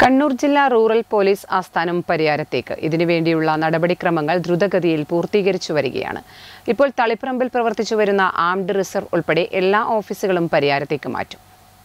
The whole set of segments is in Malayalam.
കണ്ണൂർ ജില്ലാ റൂറൽ പോലീസ് ആസ്ഥാനം പരിയാരത്തേക്ക് ഇതിനുവേണ്ടിയുള്ള നടപടിക്രമങ്ങൾ ദ്രുതഗതിയിൽ പൂർത്തീകരിച്ചു വരികയാണ് ഇപ്പോൾ തളിപ്പറമ്പിൽ പ്രവർത്തിച്ചു വരുന്ന ആംഡ് റിസർവ് ഉൾപ്പെടെ എല്ലാ ഓഫീസുകളും പരിയാരത്തേക്ക് മാറ്റും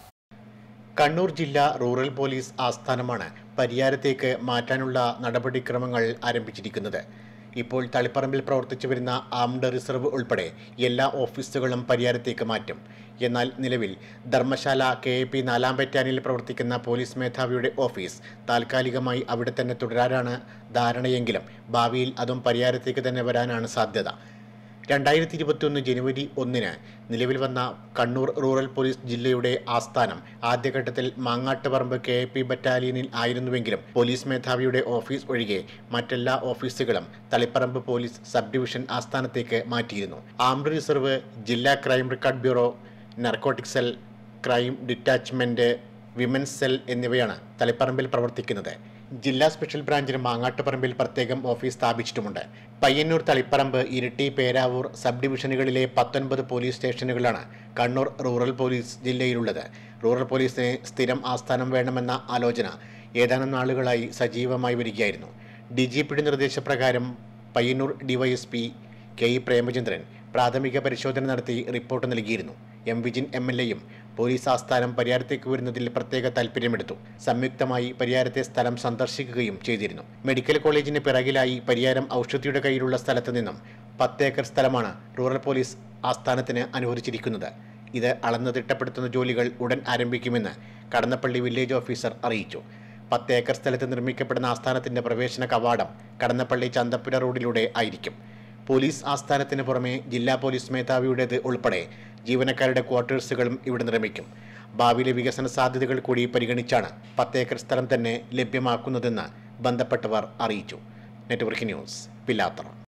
കണ്ണൂർ ജില്ലാ റൂറൽ പോലീസ് ആസ്ഥാനമാണ് പരിയാരത്തേക്ക് മാറ്റാനുള്ള നടപടിക്രമങ്ങൾ ആരംഭിച്ചിരിക്കുന്നത് ഇപ്പോൾ തളിപ്പറമ്പിൽ പ്രവർത്തിച്ചു വരുന്ന ആംഡ് റിസർവ് ഉൾപ്പെടെ എല്ലാ ഓഫീസുകളും പരിയാരത്തേക്ക് മാറ്റും എന്നാൽ നിലവിൽ ധർമ്മശാല കെ എ പി നാലാം ബറ്റാലിയനിൽ പ്രവർത്തിക്കുന്ന പോലീസ് മേധാവിയുടെ ഓഫീസ് താൽക്കാലികമായി അവിടെ തന്നെ തുടരാനാണ് ധാരണയെങ്കിലും ഭാവിയിൽ അതും പരിയാരത്തേക്ക് തന്നെ വരാനാണ് സാധ്യത രണ്ടായിരത്തി ഇരുപത്തിയൊന്ന് ജനുവരി ഒന്നിന് നിലവിൽ വന്ന കണ്ണൂർ റൂറൽ പോലീസ് ജില്ലയുടെ ആസ്ഥാനം ആദ്യഘട്ടത്തിൽ മാങ്ങാട്ടുപറമ്പ് കെ എ പി ബറ്റാലിയനിൽ ആയിരുന്നുവെങ്കിലും പോലീസ് മേധാവിയുടെ ഓഫീസ് ഒഴികെ മറ്റെല്ലാ ഓഫീസുകളും തളിപ്പറമ്പ് പോലീസ് സബ് ഡിവിഷൻ ആസ്ഥാനത്തേക്ക് മാറ്റിയിരുന്നു ആംഡ് റിസർവ് ജില്ലാ crime record bureau narcotic cell crime detachment women's cell എന്നിവയാണ് തളിപ്പറമ്പിൽ പ്രവർത്തിക്കുന്നത് ജില്ലാ സ്പെഷ്യൽ ബ്രാഞ്ചിന് മാങ്ങാട്ടുപറമ്പിൽ പ്രത്യേകം ഓഫീസ് സ്ഥാപിച്ചിട്ടുമുണ്ട് പയ്യന്നൂർ തളിപ്പറമ്പ് ഇരിട്ടി പേരാവൂർ സബ് ഡിവിഷനുകളിലെ പത്തൊൻപത് പോലീസ് സ്റ്റേഷനുകളാണ് കണ്ണൂർ റൂറൽ പോലീസ് ജില്ലയിലുള്ളത് റൂറൽ പോലീസിന് സ്ഥിരം ആസ്ഥാനം വേണമെന്ന ആലോചന ഏതാനും നാളുകളായി സജീവമായി വരികയായിരുന്നു ഡി ജി പിയുടെ നിർദ്ദേശപ്രകാരം Payyannur DYSP K E Premachandran പ്രാഥമിക പരിശോധന നടത്തി റിപ്പോർട്ട് നൽകിയിരുന്നു എം വിജിൻ എം എൽ എയും പോലീസ് ആസ്ഥാനം പരിയാരത്തേക്ക് വരുന്നതിൽ പ്രത്യേക താൽപ്പര്യമെടുത്തു സംയുക്തമായി പരിയാരത്തെ സ്ഥലം സന്ദർശിക്കുകയും ചെയ്തിരുന്നു മെഡിക്കൽ കോളേജിന് പിറകിലായി പരിയാരം ഔഷധിയുടെ കയ്യിലുള്ള സ്ഥലത്ത് നിന്നും പത്ത് ഏക്കർ സ്ഥലമാണ് റൂറൽ പോലീസ് ആസ്ഥാനത്തിന് അനുവദിച്ചിരിക്കുന്നത് ഇത് അളന്ന് തിട്ടപ്പെടുത്തുന്ന ജോലികൾ ഉടൻ ആരംഭിക്കുമെന്ന് കടന്നപ്പള്ളി വില്ലേജ് ഓഫീസർ അറിയിച്ചു പത്ത് ഏക്കർ സ്ഥലത്ത് നിർമ്മിക്കപ്പെടുന്ന ആസ്ഥാനത്തിന്റെ പ്രവേശന കവാടം കടന്നപ്പള്ളി ചന്തപ്പുര റോഡിലൂടെ ആയിരിക്കും പോലീസ് ആസ്ഥാനത്തിന് പുറമെ ജില്ലാ പോലീസ് മേധാവിയുടേത് ഉൾപ്പെടെ ജീവനക്കാരുടെ ക്വാർട്ടേഴ്സുകളും ഇവിടെ നിർമ്മിക്കും ഭാവിയിലെ വികസന സാധ്യതകൾ കൂടി പരിഗണിച്ചാണ് പത്ത് ഏക്കർ സ്ഥലം തന്നെ ലഭ്യമാക്കുന്നതെന്ന് ബന്ധപ്പെട്ടവർ അറിയിച്ചു നെറ്റ്വർക്ക് ന്യൂസ് പില്ലാത്തറ